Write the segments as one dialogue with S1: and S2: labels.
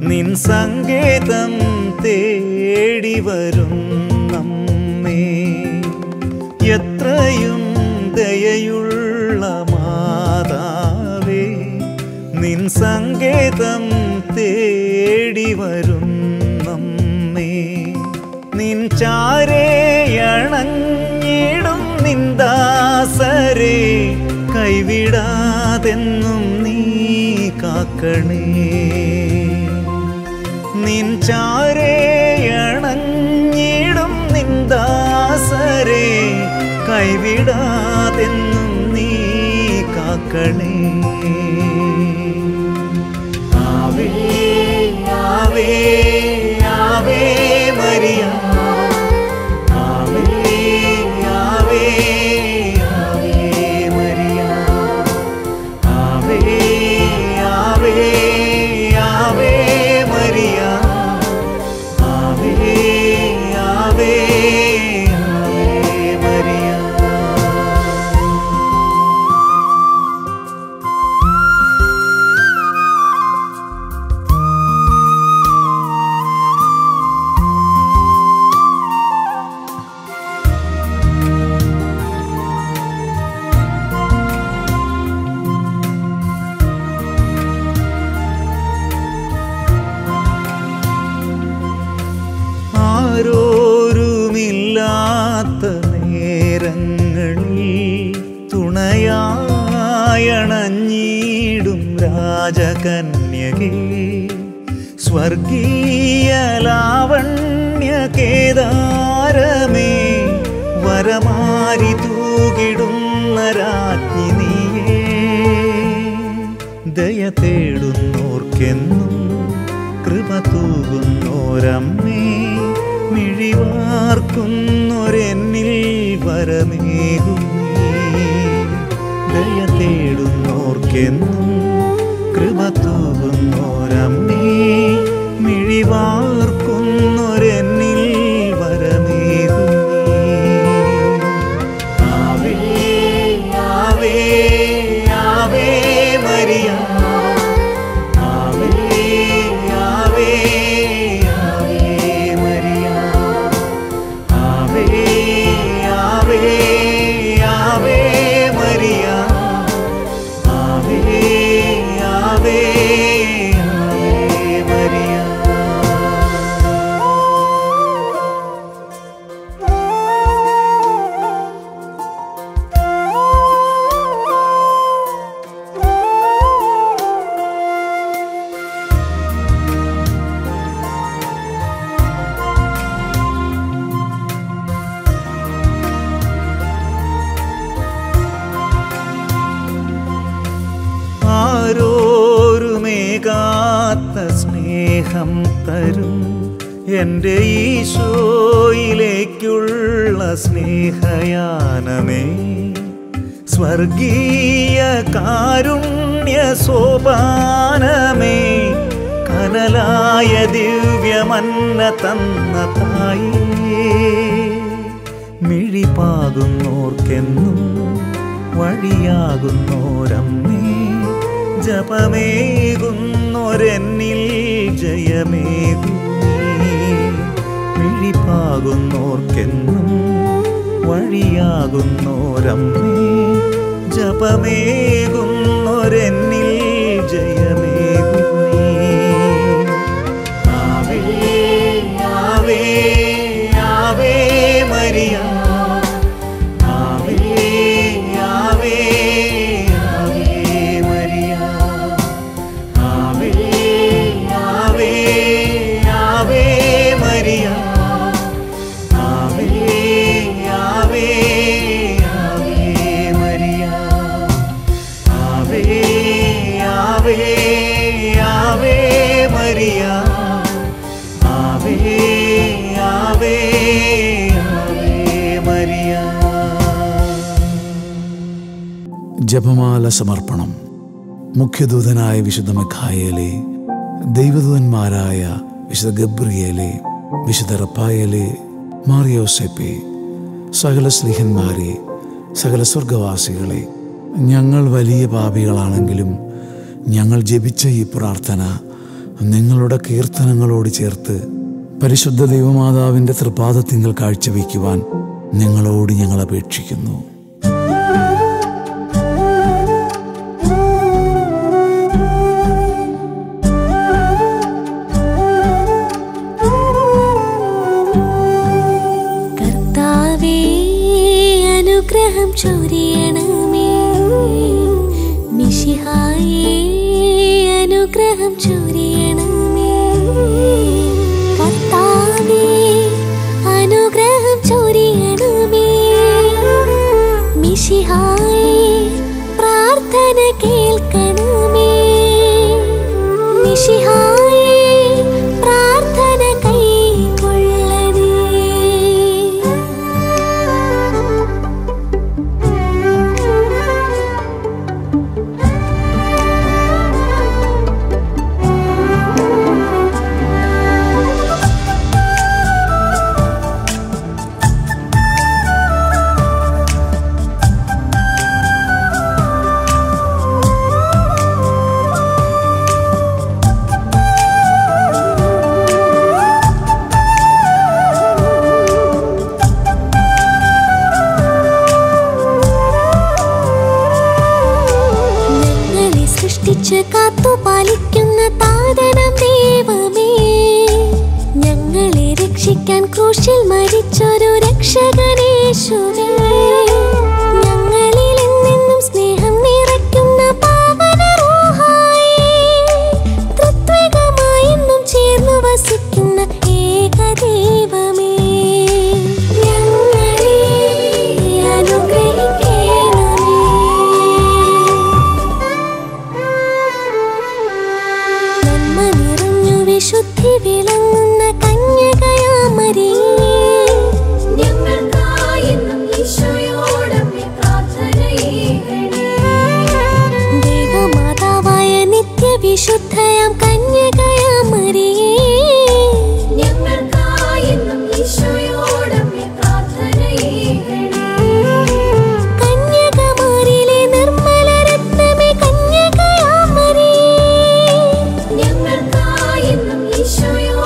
S1: നിൻ സങ്കേതം തേടി വരും നമ്മേ എത്രയും ദയയുള്ള മാതാവേ നിൻ സങ്കേതം തേടി വരും നമ്മേ നിൻ ചാരേയണഞ്ഞിടും നിന്ദാസരെ കൈവിടാതെന്നും നീ കാക്കണേ നിൻ ചാരേയണഞ്ഞിടും നിന്ദാസരെ കൈവിടാതെന്നും നീ കാക്കണേ ആവേ ആവേ ആവേ മരിയ ആവേ ആവേ ആവേ മരിയ ആവേ ആവേ ആവേ മരിയ ആവേ ആവേ ആവേ മരിയ ആരോരുമില്ലാത്ത നേരങ്ങളിൽ തുണയായണഞ്ഞിടും രാജകന്യകേ സ്വർഗീയ ലാവണ്യ കേദാരമേ വരമാരി തൂകിടുന്ന രാജ്ഞി നീയേ ദയ തേടുന്നോർക്കെന്നും കൃപ തൂകുന്നോരമ്മേ മിഴിവാർക്കുന്നൊരെന്നിൽ വരമേകുന്നേ ദയ തേടുന്നോർക്കെന്നും കൃപ തൂകുന്നോരമ്മേ മിഴിവാർക്കുന്നൊരെന്നിൽ വരമേകുന്നേ ആവേ ആവേ ആവേ മരിയ ആവേ ആവേ ആവേ മരിയ ആവേ ആവേ ആവേ മരിയ ആവേ ആവേ ആവേ മരിയ ആരോരുമേകാത്ത സ്നേഹം തരും എൻ്റെ ഈശോയിലേക്കുള്ള സ്നേഹയാനമേ സ്വർഗീയ കാരുണ്യ സോപാനമേ കനലായ ദിവ്യമന്ന തന്ന തായേ മിഴിപ്പാകുന്നോർക്കെന്നും വഴിയാകുന്നോരമ്മേ ജപമേകുന്നൊരെന്നിൽ ജയമേകുന്നേ മിഴിപ്പാകുന്നോർക്കെന്നും വഴിയാകുന്നോരമ്മേ ജപമേകുന്നൊരെന്നിൽ ജയമേകുന്നേ ആവേ ആവേ ആവേ മരിയ ആവേ ആവേ ആവേ മരിയ ആവേ ആവേ ആവേ മരിയ ആവേ ആവേ ആവേ മരിയ ആവേ ആവേ ആവേ മരിയ ആവേ ആവേ ആവേ മരിയ
S2: ജപമാല സമർപ്പണം മുഖ്യദൂതനായ വിശുദ്ധ മിഖായേലെ ദൈവദൂതന്മാരായ വിശുദ്ധ ഗബ്രിയേലെ വിശുദ്ധ റപ്പായേലെ മാറിയോസെപ്പെ സകല സ്ലിഹന്മാരെ സകല സ്വർഗവാസികളെ ഞങ്ങൾ വലിയ പാപികളാണെങ്കിലും ഞങ്ങൾ ജപിച്ച ഈ പ്രാർത്ഥന നിങ്ങളുടെ കീർത്തനങ്ങളോട് ചേർത്ത് പരിശുദ്ധ ദൈവമാതാവിൻ്റെ തൃപാദത്തിങ്കൽ കാഴ്ചവെക്കുവാൻ നിങ്ങളോട് ഞങ്ങൾ അപേക്ഷിക്കുന്നു
S3: കർത്താവേ അനുഗ്രഹം ചൊരിയണമേ മിശിഹായേ അനുഗ്രഹം ചൊരിയണമേ കർത്താവേ അനുഗ്രഹം ചൊരിയണമേ മിശിഹായേ പ്രാർത്ഥന കേൾക്കണമേ മിശിഹായേ പ്രാർത്ഥന കൈക്കൊള്ളണേ ഞങ്ങളെ സൃഷ്ടിച്ച് കാത്തു പാലിക്കുന്ന താതനം ദൈവമേ ഞങ്ങളെ രക്ഷിക്കാൻ ക്രൂശിൽ മരിച്ചൊരു രക്ഷകനേശുവേ ഞങ്ങളിൽ എന്നെന്നും സ്നേഹം നിറയ്ക്കുന്ന പാവന റൂഹായേ തൃത്വികമായെന്നും ചേർന്നു വസിക്കുന്ന ഏകദൈവമേ ഞങ്ങളെ അനുഗ്രഹിക്കണമേ നന്മ നിറഞ്ഞു വിശുദ്ധി വിളങ്ങുന്ന കന്യകയാമരിയേ
S4: ഞങ്ങൾക്കായെന്നും ഈശോയോടമ്മേ പ്രാർത്ഥനയേകണേ.
S3: ദേവമാതാവായ നിത്യവിശുദ്ധയാം കന്യകയാമരിയേ
S4: ഞങ്ങൾക്കായെന്നും ഈശോയോടമ്മേ പ്രാർത്ഥനയേകണേ.
S3: കന്യകമാരിലെ നിർമ്മല രത്നമേ കന്യകയാമരിയേ
S4: ഞങ്ങൾക്കായെന്നും ഈശോയോടമ്മേ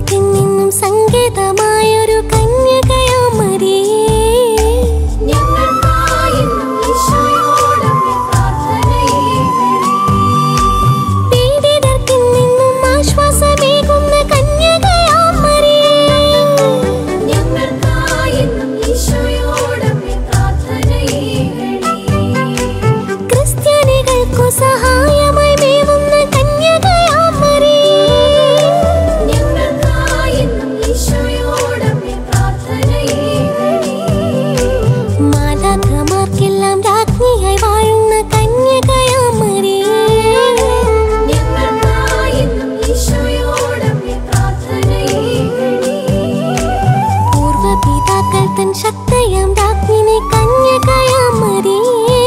S3: ഭൂലോകത്തിൽ നിന്നും സങ്കേതമായൊരു കന്യകയാമരിയേ
S4: ഞങ്ങൾക്കായെന്നും ഈശോയോടമ്മേ പ്രാർത്ഥനയേകണേ
S3: പീഡിതർക്കിൽ നിന്നും ആശ്വാസമേകുന്ന കന്യകയാമരിയേ
S4: ഞങ്ങൾക്കായെന്നും ഈശോയോടമ്മേ പ്രാർത്ഥനയേകണേ
S3: ക്രിസ്ത്യാനികൾക്കു സഹായമായി മേവുന്ന കന്യകയാമരിയേ
S4: ഞങ്ങൾക്കായെന്നും ഈശോയോടമ്മേ പ്രാർത്ഥനയേകണേ
S3: മാതാക്കന്മാർക്കെല്ലാം രാജ്ഞിയായി വാഴുന്ന കന്യകയാമരിയേ
S4: ഞങ്ങൾക്കായെന്നും ഈശോയോടമ്മേ പ്രാർത്ഥനയേകണേ
S3: പൂർവപിതാക്കൾ തൻ ശക്തയാം രാജ്ഞിനെ കന്യകയാമരിയേ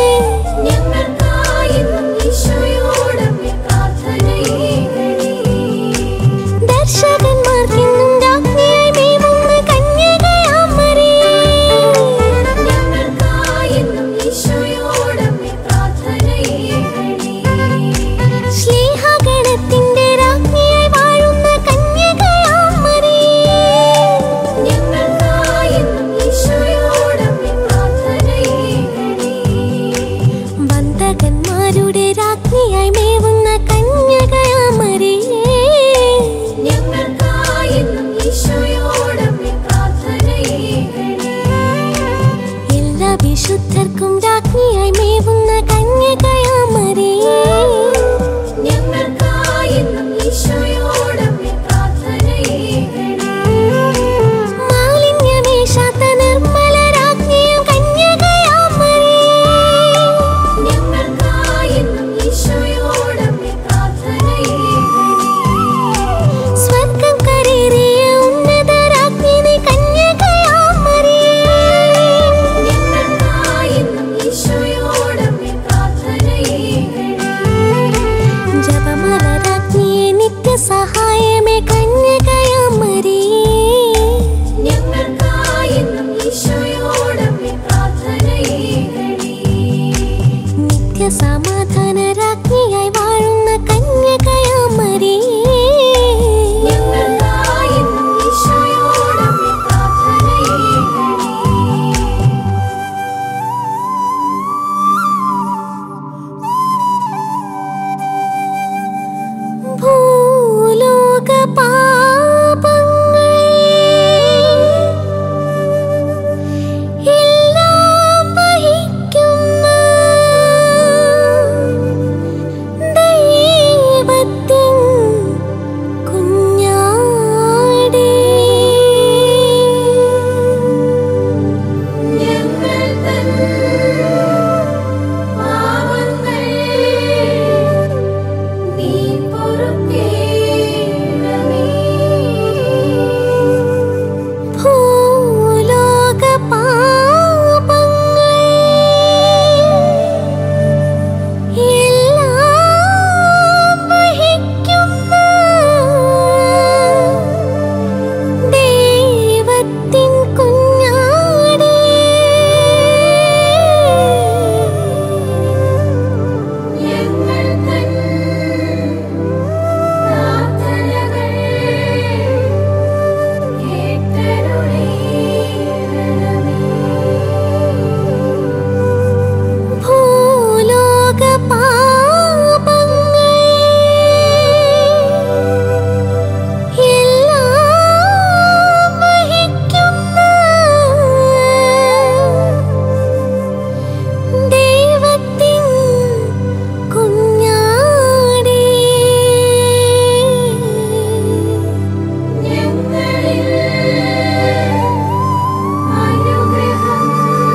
S4: ഞങ്ങൾക്കായെന്നും ഈശോയോടമ്മേ പ്രാർത്ഥനയേകണേ
S3: ദർശകന്മാർക്കെന്നും രാജ്ഞിയായി മേവുന്ന കന്യകയാമരിയേ
S4: ഞങ്ങൾക്കായെന്നും ഈശോയോടമ്മേ പ്രാർത്ഥനയേകണേ
S3: ശ്ലീഹഗണത്തിന്റെ രാജ്ഞിയായി വാഴുന്ന കന്യകയാമരിയേ
S4: ഞങ്ങൾക്കായെന്നും ഈശോയോടമ്മേ പ്രാർത്ഥനയേകണേ
S3: ബന്ധകന്മാരുടെ രാജ്ഞിയായി മേവുന്ന കന്യകയാമരിയേ
S4: ഞങ്ങൾക്കായെന്നും ഈശോയോടമ്മേ പ്രാർത്ഥനയേകണേ
S3: എല്ലാ വിശുദ്ധർക്കും രാജ്ഞിയായി മേവുന്ന കന്യകയാമരിയേ
S4: ഞങ്ങൾക്കായെന്നും ഈശോയോടമ്മേ പ്രാർത്ഥനയേകണേ
S3: മാലിന്യമേശാത്ത നിർമ്മല രാജ്ഞിയും കന്യകയാമരിയേ
S4: ഞങ്ങൾക്കായെന്നും ഈശോയോടമ്മേ പ്രാർത്ഥനയേകണേ
S3: സ്വർഗം കരേറിയ ഉന്നത രാജ്ഞിനെ കന്യകയാമരിയേ
S4: ഞങ്ങൾക്കായെന്നും ഈശോയോടമ്മേ പ്രാർത്ഥനയേകണേ
S3: ജപമാല രാജ്ഞിയെ നിത്യസഹായമേ കന്യകയാമരിയേ
S4: ഞങ്ങൾക്കായെന്നും ഈശോയോടമ്മേ പ്രാർത്ഥനയേകണേ
S3: നിത്യസമാധാന രാജ്ഞിയായി വാഴുന്ന കന്യകയാമരിയേ
S4: ഞങ്ങൾക്കായെന്നും ഈശോയോടമ്മേ പ്രാർത്ഥനയേകണേ
S3: ഭൂലോക പാപങ്ങൾ എല്ലാം വഹിക്കുന്ന ദൈവത്തിൻ കുഞ്ഞാടേ
S4: ഞങ്ങൾ തൻ പാവങ്ങൾ നീ പൊറുക്കേണമേ
S3: ഭൂലോക പാപങ്ങൾ എല്ലാം വഹിക്കുന്ന ദൈവത്തിൻ കുഞ്ഞാടേ
S4: ഞങ്ങൾ തൻ പ്രാർത്ഥനകൾ കേട്ടരുളേണമേ
S3: ഭൂലോക പാപങ്ങൾ എല്ലാം വഹിക്കുന്ന ദൈവത്തിൻ കുഞ്ഞാടേ
S4: ഞങ്ങളിൽ അനുഗ്രഹം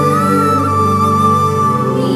S4: നീ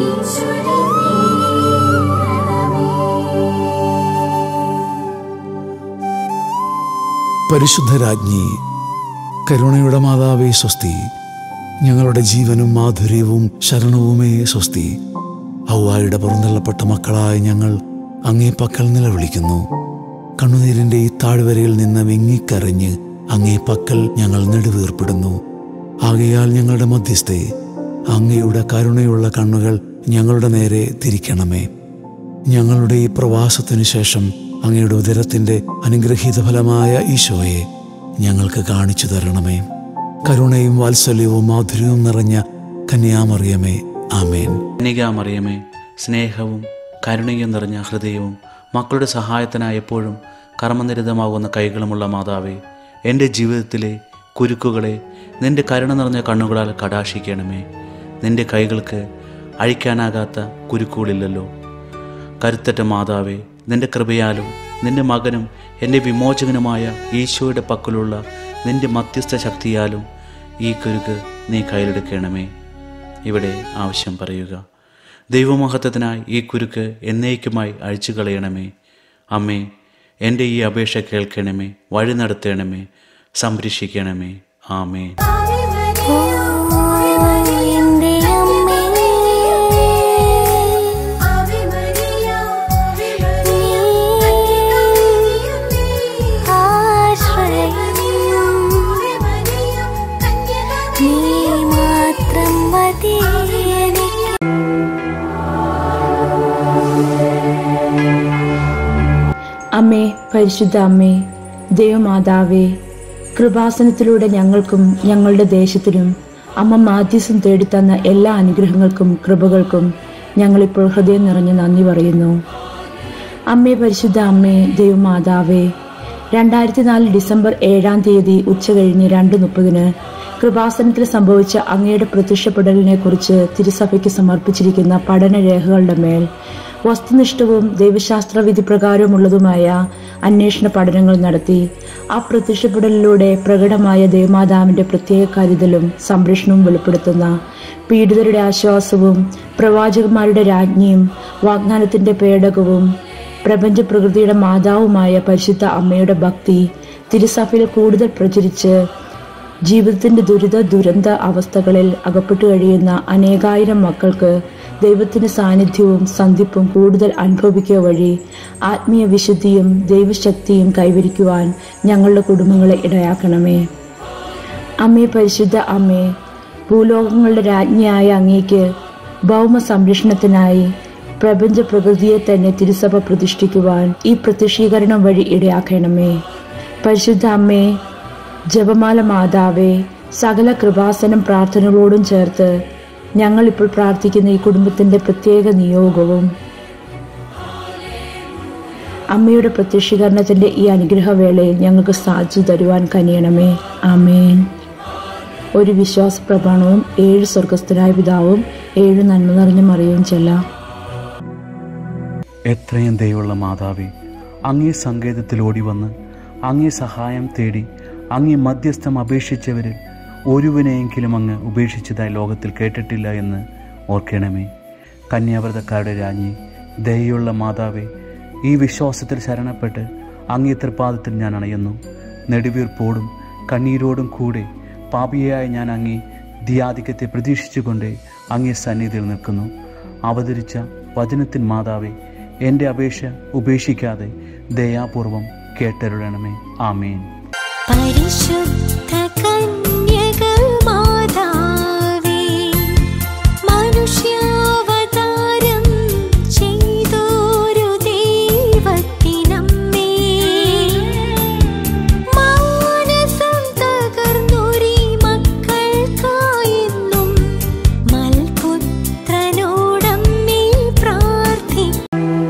S4: ചൊരിഞ്ഞേണമേ
S2: പരിശുദ്ധരാജ്ഞി കരുണയുടെ മാതാവേ സ്വസ്തി ഞങ്ങളുടെ ജീവനും മാധുര്യവും ശരണവുമേ സ്വസ്തി ഔവായുടെ പുറന്തള്ളപ്പെട്ട മക്കളായ ഞങ്ങൾ അങ്ങേ പക്കൽ നിലവിളിക്കുന്നു കണ്ണുനീരിന്റെ ഈ താഴ്വരയിൽ നിന്ന് വിങ്ങിക്കരഞ്ഞ് അങ്ങേ പക്കൽ ഞങ്ങൾ നെടുവീർപ്പെടുന്നു ആകയാൽ ഞങ്ങളുടെ മധ്യസ്ഥെ അങ്ങയുടെ കരുണയുള്ള കണ്ണുകൾ ഞങ്ങളുടെ നേരെ തിരിക്കണമേ ഞങ്ങളുടെ ഈ പ്രവാസത്തിനു ശേഷം അങ്ങയുടെ ഉദരത്തിൻ്റെ അനുഗ്രഹീത ഫലമായ ഈശോയെ ഞങ്ങൾക്ക് കാണിച്ചു തരണമേ കരുണയും വാത്സല്യവും മാധുര്യവും നിറഞ്ഞ കന്യാമറിയമേ ആമേൻ
S5: കന്യകാമറിയമേ സ്നേഹവും കരുണയും നിറഞ്ഞ ഹൃദയവും മക്കളുടെ സഹായത്തിനായി എപ്പോഴും കർമ്മനിരതമാകുന്ന കൈകളുമുള്ള മാതാവേ എൻ്റെ ജീവിതത്തിലെ കുരുക്കുകളെ നിന്റെ കരുണ നിറഞ്ഞ കണ്ണുകളാൽ കടാശിക്കണമേ നിന്റെ കൈകൾക്ക് അഴിക്കാനാകാത്ത കുരുക്കുകളില്ലല്ലോ കരുത്തറ്റ മാതാവേ നിന്റെ കൃപയാലും നിന്റെ മകനും എൻ്റെ വിമോചകനുമായ ഈശോയുടെ പക്കലുള്ള നിന്റെ മധ്യസ്ഥ ശക്തിയാലും ഈ കുരുക്ക് നീ കയ്യിലെടുക്കണമേ ഇവിടെ ആവശ്യം പറയുക ദൈവമഹത്വത്തിനായി ഈ കുരുക്ക് എന്നേക്കുമായി അഴിച്ചു കളയണമേ അമ്മേ എൻ്റെ ഈ അപേക്ഷ കേൾക്കണമേ വഴി നടത്തണമേ സംരക്ഷിക്കണമേ ആമേ
S3: ഓ എൻ്റെ അമ്മേ ആശ്രയം നീ മാത്രം മതി എനിക്ക്
S6: അമ്മേ പരിശുദ്ധ അമ്മേ ദൈവമാതാവേ കൃപാസനത്തിലൂടെ ഞങ്ങൾക്കും ഞങ്ങളുടെ ദേശത്തിനും അമ്മ മാധ്യസം തേടിത്തന്ന എല്ലാ അനുഗ്രഹങ്ങൾക്കും കൃപകൾക്കും ഞങ്ങളിപ്പോൾ ഹൃദയം നിറഞ്ഞ് നന്ദി പറയുന്നു അമ്മേ പരിശുദ്ധ അമ്മേ ദൈവമാതാവേ രണ്ടായിരത്തി നാല് ഡിസംബർ ഏഴാം തീയതി ഉച്ച കഴിഞ്ഞ് രണ്ട് മുപ്പതിന് കൃപാസനത്തിൽ സംഭവിച്ച അങ്ങയുടെ പ്രത്യക്ഷപ്പെടലിനെ കുറിച്ച് തിരുസഭയ്ക്ക് സമർപ്പിച്ചിരിക്കുന്ന പഠനരേഖകളുടെ മേൽ വസ്തുനിഷ്ഠവും ദൈവശാസ്ത്ര വിധി പ്രകാരമുള്ളതുമായ അന്വേഷണ പഠനങ്ങൾ നടത്തി ആ പ്രത്യക്ഷപ്പെടലിലൂടെ പ്രകടമായ ദേവമാതാവിന്റെ പ്രത്യേക കരുതലും സംരക്ഷണവും വെളിപ്പെടുത്തുന്ന പീഡിതരുടെ ആശ്വാസവും പ്രവാചകന്മാരുടെ രാജ്ഞിയും വാഗ്ദാനത്തിന്റെ പേടകവും പ്രപഞ്ച പ്രകൃതിയുടെ മാതാവുമായ പരിശുദ്ധ അമ്മയുടെ ഭക്തി തിരുസഭയിൽ കൂടുതൽ പ്രചരിച്ച് ജീവിതത്തിന്റെ ദുരിത ദുരന്ത അവസ്ഥകളിൽ അകപ്പെട്ടു കഴിയുന്ന അനേകായിരം മക്കൾക്ക് ദൈവത്തിന്റെ സാന്നിധ്യവും സന്ധിപ്പും കൂടുതൽ അനുഭവിക്കുക വഴി ആത്മീയ വിശുദ്ധിയും ദൈവശക്തിയും കൈവരിക്കുവാൻ ഞങ്ങളുടെ കുടുംബങ്ങളെ ഇടയാക്കണമേ അമ്മേ പരിശുദ്ധ അമ്മേ ഭൂലോകങ്ങളുടെ രാജ്ഞിയായ അങ്ങേക്ക് ഭൗമ സംരക്ഷണത്തിനായി പ്രപഞ്ച പ്രകൃതിയെ തന്നെ തിരുസഭ പ്രതിഷ്ഠിക്കുവാൻ ഈ പ്രത്യക്ഷീകരണം വഴി ഇടയാക്കണമേ പരിശുദ്ധ അമ്മേ ജപമാല മാതാവേ സകല കൃപാസനം പ്രാർത്ഥനകളോടും ചേർത്ത് ഞങ്ങൾ ഇപ്പോൾ പ്രാർത്ഥിക്കുന്ന ഈ കുടുംബത്തിന്റെ പ്രത്യേക നിയോഗവും അമ്മയുടെ പ്രത്യക്ഷീകരണത്തിന്റെ ഈ അനുഗ്രഹവേളയിൽ ഞങ്ങൾക്ക് സാധിച്ചു തരുവാൻ കനിയണമേ ആമേൻ ഒരു വിശ്വാസ പ്രമാണവും ഏഴ് സ്വർഗസ്ഥനായ പിതാവും ഏഴ് നന്മ നിറഞ്ഞ മറിയവും ചെല്ലാം
S5: എത്രയും ദയുള്ള മാതാവേ അങ്ങേ സങ്കേതത്തിൽ ഓടി വന്ന് അങ്ങേ സഹായം തേടി അങ്ങേ മധ്യസ്ഥം അപേക്ഷിച്ചവരിൽ ഒരുവനെയെങ്കിലും അങ്ങ് ഉപേക്ഷിച്ചതായി ലോകത്തിൽ കേട്ടിട്ടില്ല എന്ന് ഓർക്കണമേ കന്യാവ്രതക്കാരുടെ രാജ്ഞി ദയുള്ള മാതാവേ ഈ വിശ്വാസത്തിൽ ശരണപ്പെട്ട് അങ്ങേ തൃപ്പാദത്തിൽ ഞാൻ അണയുന്നു നെടുവീർപ്പോടും കണ്ണീരോടും കൂടെ പാപിയായ ഞാൻ അങ്ങേ ധിയാധിക്യത്തെ പ്രതീക്ഷിച്ചുകൊണ്ട് അങ്ങേ സന്നിധിയിൽ നിൽക്കുന്നു അവതരിച്ച വചനത്തിൻ മാതാവേ എൻ്റെ അപേക്ഷ ഉപേക്ഷിക്കാതെ ദയാപൂർവം കേട്ടരുളണമേ ആമേൻ
S3: പരിശുദ്ധ കന്യക മാതാവേ മനുഷ്യാവതാരം ചെയ്തോരു ദൈവത്തിനമ്മേ മാനസം തകർന്നൊരീ മക്കൾക്കായെന്നും മൽപുത്രനോടമ്മേ പ്രാർത്ഥിക്കും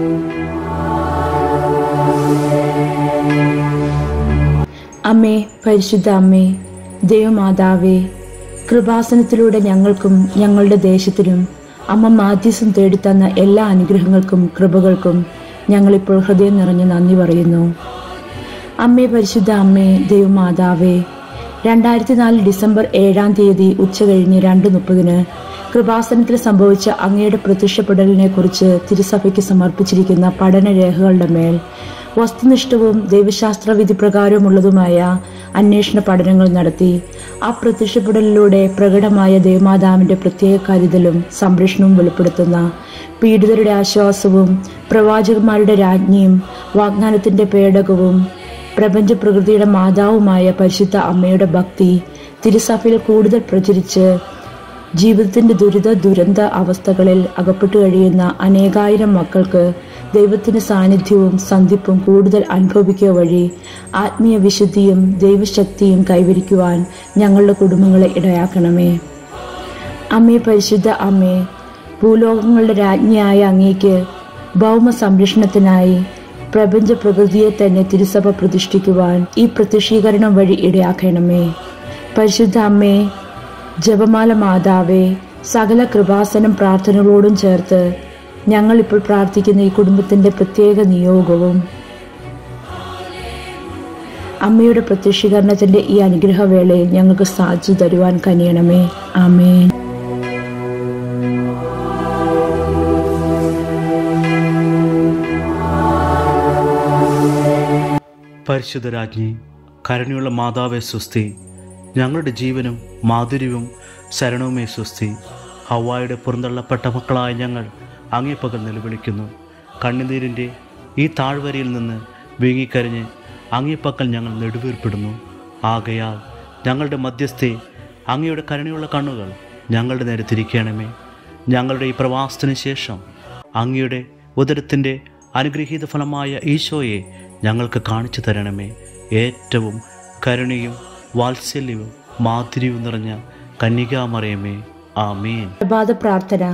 S6: അമ്മേ പരിശുദ്ധ അമ്മേ ദൈവമാതാവേ കൃപാസനത്തിലൂടെ ഞങ്ങൾക്കും ഞങ്ങളുടെ ദേശത്തിനും അമ്മ മാധ്യസം തേടിത്തന്ന എല്ലാ അനുഗ്രഹങ്ങൾക്കും കൃപകൾക്കും ഞങ്ങളിപ്പോൾ ഹൃദയം നിറഞ്ഞ് നന്ദി പറയുന്നു അമ്മേ പരിശുദ്ധ അമ്മേ ദൈവമാതാവേ രണ്ടായിരത്തി നാല് ഡിസംബർ ഏഴാം തീയതി ഉച്ച കഴിഞ്ഞ് രണ്ട് മുപ്പതിന് കൃപാസനത്തിൽ സംഭവിച്ച അങ്ങയുടെ പ്രത്യക്ഷപ്പെടലിനെ കുറിച്ച് തിരുസഭയ്ക്ക് സമർപ്പിച്ചിരിക്കുന്ന പഠനരേഖകളുടെ മേൽ വസ്തുനിഷ്ഠവും ദൈവശാസ്ത്ര വിധി പ്രകാരമുള്ളതുമായ അന്വേഷണ പഠനങ്ങൾ നടത്തി ആ പ്രത്യക്ഷപ്പെടലിലൂടെ പ്രകടമായ ദേവമാതാവിന്റെ പ്രത്യേക കരുതലും സംരക്ഷണവും വെളിപ്പെടുത്തുന്ന പീഡിതരുടെ ആശ്വാസവും പ്രവാചകന്മാരുടെ രാജ്ഞിയും വാഗ്ദാനത്തിന്റെ പേടകവും പ്രപഞ്ച പ്രകൃതിയുടെ മാതാവുമായ പരിശുദ്ധ അമ്മയുടെ ഭക്തി തിരുസഭയിൽ കൂടുതൽ പ്രചരിച്ച് ജീവിതത്തിന്റെ ദുരിത ദുരന്ത അവസ്ഥകളിൽ അകപ്പെട്ടു കഴിയുന്ന അനേകായിരം മക്കൾക്ക് ദൈവത്തിന്റെ സാന്നിധ്യവും സന്ധിപ്പും കൂടുതൽ അനുഭവിക്കുക വഴി ആത്മീയ വിശുദ്ധിയും ദൈവശക്തിയും കൈവരിക്കുവാൻ ഞങ്ങളുടെ കുടുംബങ്ങളെ ഇടയാക്കണമേ അമ്മേ പരിശുദ്ധ അമ്മേ ഭൂലോകങ്ങളുടെ രാജ്ഞിയായ അങ്ങേക്ക് ഭൗമ സംരക്ഷണത്തിനായി പ്രപഞ്ച പ്രകൃതിയെ തന്നെ തിരുസഭ പ്രതിഷ്ഠിക്കുവാൻ ഈ പ്രത്യക്ഷീകരണം വഴി ഇടയാക്കണമേ പരിശുദ്ധ അമ്മേ ജപമാല മാതാവേ സകല കൃപാസനം പ്രാർത്ഥനകളോടും ചേർത്ത് ഞങ്ങൾ ഇപ്പോൾ പ്രാർത്ഥിക്കുന്ന ഈ കുടുംബത്തിന്റെ പ്രത്യേക നിയോഗവും അമ്മയുടെ പ്രത്യക്ഷീകരണത്തിന്റെ ഈ അനുഗ്രഹവേളയിൽ ഞങ്ങൾക്ക് സാധിച്ചു തരുവാൻ കനിയണമേ ആമേൻ
S5: പരിശുദ്ധരാജ്ഞി കരുണയുള്ള മാതാവെ സ്വസ്തി ഞങ്ങളുടെ ജീവനും മാധുര്യവും ശരണവുമേ സ്വസ്തി ഹവായുടെ പുറന്തള്ളപ്പെട്ട മക്കളായ ഞങ്ങൾ അങ്ങേപ്പകൽ നിലവിളിക്കുന്നു കണ്ണുനീരിൻ്റെ ഈ താഴ്വരയിൽ നിന്ന് വീങ്ങിക്കരഞ്ഞ് അങ്ങേപ്പക്കൽ ഞങ്ങൾ നെടുവീർപ്പെടുന്നു ആകയാൽ ഞങ്ങളുടെ മധ്യസ്ഥെ അങ്ങയുടെ കരുണയുള്ള കണ്ണുകൾ ഞങ്ങളുടെ നേരെ തിരിക്കണമേ ഞങ്ങളുടെ ഈ പ്രവാസത്തിന് ശേഷം അങ്ങയുടെ ഉദരത്തിൻ്റെ അനുഗ്രഹീത ഫലമായ ഈശോയെ ഞങ്ങൾക്ക് കാണിച്ചു തരണമേ ഏറ്റവും കരുണയും വാത്സല്യവും മാധുര്യവും നിറഞ്ഞ കന്യകാമറിയമേ ആമേൻ
S6: പ്രഭാത പ്രാർത്ഥന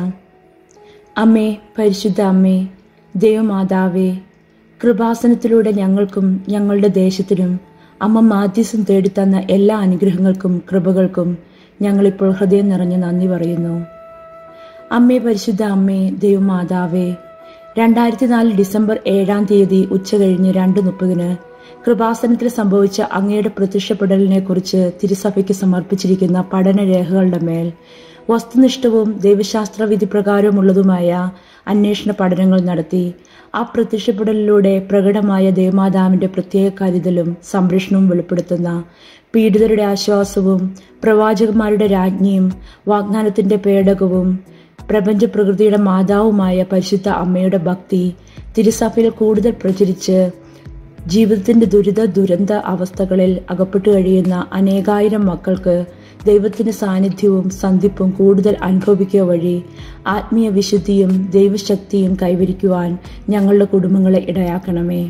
S6: അമ്മേ പരിശുദ്ധ അമ്മേ ദൈവമാതാവേ കൃപാസനത്തിലൂടെ ഞങ്ങൾക്കും ഞങ്ങളുടെ ദേശത്തിനും അമ്മ മാധ്യസം തേടിത്തന്ന എല്ലാ അനുഗ്രഹങ്ങൾക്കും കൃപകൾക്കും ഞങ്ങളിപ്പോൾ ഹൃദയം നിറഞ്ഞ് നന്ദി പറയുന്നു അമ്മേ പരിശുദ്ധ അമ്മേ ദൈവമാതാവേ രണ്ടായിരത്തി നാല് ഡിസംബർ ഏഴാം തീയതി ഉച്ചകഴിഞ്ഞ് രണ്ട് മുപ്പതിന് കൃപാസനത്തിൽ സംഭവിച്ച അങ്ങയുടെ പ്രത്യക്ഷപ്പെടലിനെ കുറിച്ച് തിരുസഭയ്ക്ക് സമർപ്പിച്ചിരിക്കുന്ന പഠനരേഖകളുടെ മേൽ വസ്തുനിഷ്ഠവും ദൈവശാസ്ത്ര വിധി പ്രകാരമുള്ളതുമായ അന്വേഷണ പഠനങ്ങൾ നടത്തി ആ പ്രത്യക്ഷപ്പെടലിലൂടെ പ്രകടമായ ദേവമാതാവിന്റെ പ്രത്യേക കരുതലും സംരക്ഷണവും വെളിപ്പെടുത്തുന്ന പീഡിതരുടെ ആശ്വാസവും പ്രവാചകന്മാരുടെ രാജ്ഞിയും വാഗ്ദാനത്തിന്റെ പേടകവും പ്രപഞ്ച പ്രകൃതിയുടെ മാതാവുമായ പരിശുദ്ധ അമ്മയുടെ ഭക്തി തിരുസഭയിൽ കൂടുതൽ പ്രചരിച്ച് ജീവിതത്തിന്റെ ദുരിത ദുരന്ത അവസ്ഥകളിൽ അകപ്പെട്ടു കഴിയുന്ന അനേകായിരം മക്കൾക്ക് ദൈവത്തിന്റെ സാന്നിധ്യവും സന്ധിപ്പും കൂടുതൽ അനുഭവിക്കുക വഴി ആത്മീയ വിശുദ്ധിയും ദൈവശക്തിയും കൈവരിക്കുവാൻ ഞങ്ങളുടെ കുടുംബങ്ങളെ ഇടയാക്കണമേ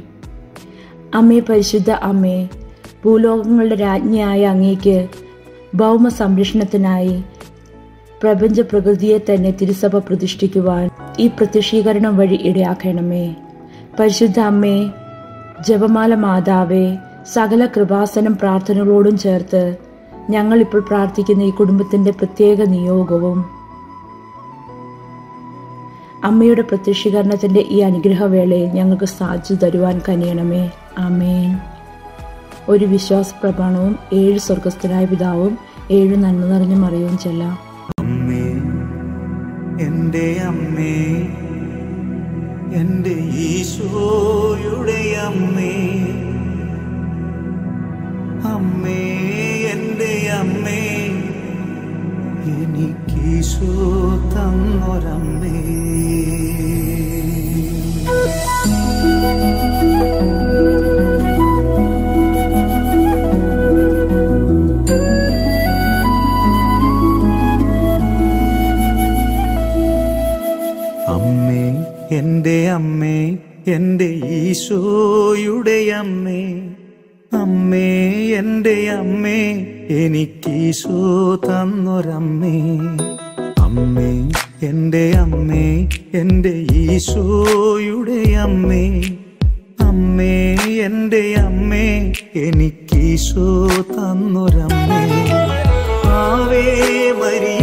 S6: അമ്മേ പരിശുദ്ധ അമ്മേ ഭൂലോകങ്ങളുടെ രാജ്ഞിയായ അങ്ങേക്ക് ഭൗമ സംരക്ഷണത്തിനായി പ്രപഞ്ച പ്രകൃതിയെ തന്നെ തിരുസഭ പ്രതിഷ്ഠിക്കുവാൻ ഈ പ്രത്യക്ഷീകരണം വഴി ഇടയാക്കണമേ പരിശുദ്ധ അമ്മേ ജപമാല മാതാവേ സകല കൃപാസനം പ്രാർത്ഥനകളോടും ചേർത്ത് ഞങ്ങൾ ഇപ്പോൾ പ്രാർത്ഥിക്കുന്ന ഈ കുടുംബത്തിന്റെ പ്രത്യേക നിയോഗവും അമ്മയുടെ പ്രത്യക്ഷീകരണത്തിന്റെ ഈ അനുഗ്രഹവേളയിൽ ഞങ്ങൾക്ക് സാധിച്ചു തരുവാൻ കനിയണമേ ആമേൻ ഒരു വിശ്വാസ പ്രമാണവും ഏഴ് സ്വർഗസ്ഥനായ പിതാവും ഏഴ് നന്മ നിറഞ്ഞ മറിയവും ചെല്ലാം
S1: അമ്മേ എൻ്റെ അമ്മേ എൻ്റെ ഈശോയുടെ അമ്മേ അമ്മേ എൻ്റെ അമ്മേ എനിക്കീശോ തന്നൊരമ്മേ അമ്മേ എൻ്റെ അമ്മേ എൻ്റെ ഈശോയുടെ അമ്മേ അമ്മേ എൻ്റെ അമ്മേ എനിക്കീശോ തന്നൊരമ്മേ അമ്മേ എൻ്റെ അമ്മേ എൻ്റെ ഈശോയുടെ അമ്മേ അമ്മേ എൻ്റെ അമ്മേ എനിക്കീശോ തന്നൊരമ്മേ ആവേ മരിയ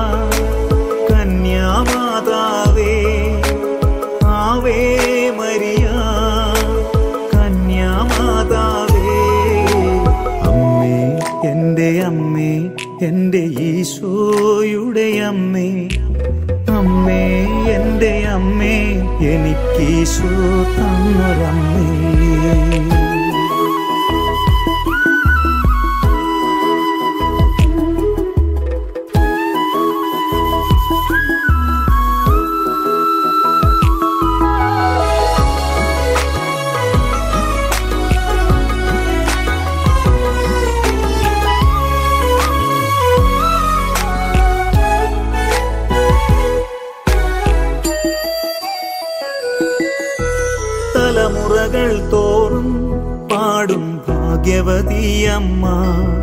S1: കന്യാമാതാവേ ആവേ മരിയ കന്യാമാതാവേ അമ്മേ എൻ്റെ അമ്മേ എൻ്റെ ഈശോയുടെ അമ്മേ അമ്മേ എൻ്റെ അമ്മേ എനിക്കീശോ തന്നൊരമ്മേ ഭാഗ്യവതിയമ്മ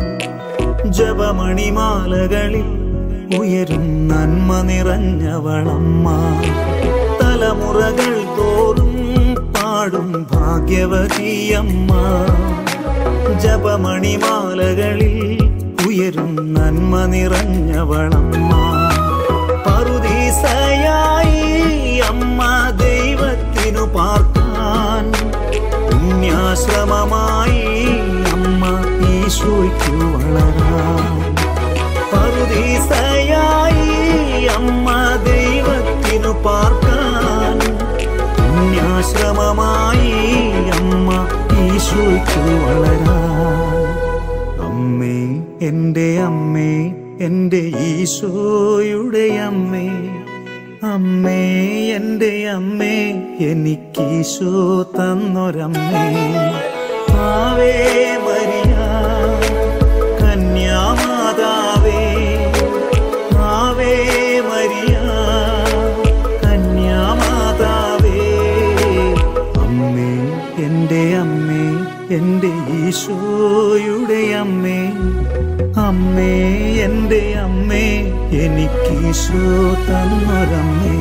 S1: ജപമണിമാലകളിൽ ഉയരും നന്മ നിറഞ്ഞവളമ്മ തലമുറകൾ തോറും പാടും ഭാഗ്യവതിയമ്മ ജപമണിമാലകളിൽ ഉയരും നന്മ നിറഞ്ഞവളമ്മ പറുദീസയായി അമ്മ ദൈവത്തിനു പാർക്കാൻ പുണ്യാശ്രമമായി അമ്മ ഈശോയ്ക്കു വളരാൻ പറുദീസയായി അമ്മ ദൈവത്തിനു പാർക്കാൻ പുണ്യാശ്രമമായി അമ്മ ഈശോയ്ക്കു വളരാൻ അമ്മേ എൻ്റെ അമ്മേ എൻ്റെ ഈശോയുടെ അമ്മേ അമ്മേ എൻ്റെ അമ്മേ എനിക്കീശോ തന്നൊരമ്മേ ആവേ മരിയ കന്യാമാതാവേ ആവേ മരിയ കന്യാമാതാവേ അമ്മേ എൻ്റെ അമ്മേ എൻ്റെ ഈശോയുടെ അമ്മേ അമ്മേ എൻ്റെ അമ്മേ എനിക്കീശോ തന്നൊരമ്മേ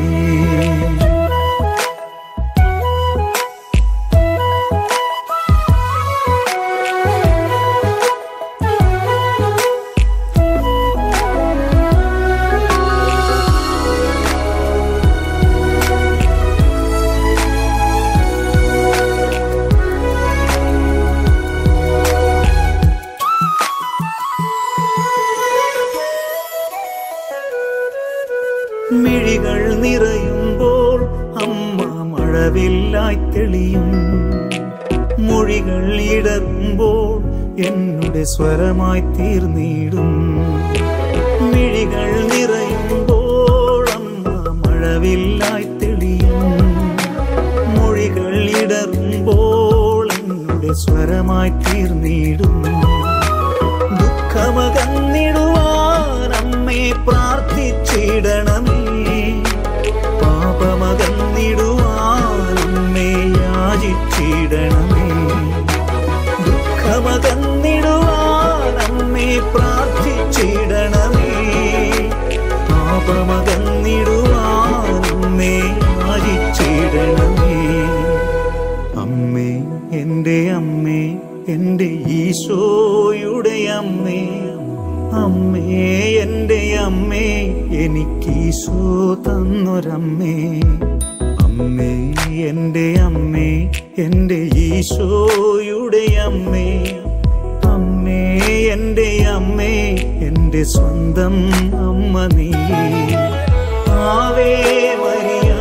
S1: മിഴികൾ നിറയുമ്പോൾ അമ്മ മഴവില്ലായി തെളിയും മൊഴികൾ ഇടറുമ്പോൾ എന്നുടെ സ്വരമായി തീർന്നിടും മിഴികൾ നിറയുമ്പോൾ അമ്മ മഴവില്ലായി തെളിയും മൊഴികൾ ഇടറുമ്പോൾ എന്നുടെ സ്വരമായി തീർന്നിടും ദുഃഖമകന്നിടുവാൻ അമ്മേ പ്രാർത്ഥിച്ചിടണമേ പാപമകന്നിടുവാൻ അമ്മേ യാചിച്ചിടണമേ ദുഃഖമകന്നിടുവാൻ അമ്മേ പ്രാർത്ഥിച്ചിടണമേ പാപമകന്നിടുവാൻ അമ്മേ യാചിച്ചിടണമേ അമ്മേ എൻ്റെ അമ്മേ എൻ്റെ ഈശോയുടെ അമ്മേ അമ്മേ എൻ്റെ അമ്മേ എനിക്കീശോ തന്നൊരമ്മേ അമ്മേ എൻ്റെ അമ്മേ എൻ്റെ ഈശോയുടെ അമ്മേ അമ്മേ എൻ്റെ അമ്മേ എൻ്റെ സ്വന്തം അമ്മ നീ ആവേ മരിയ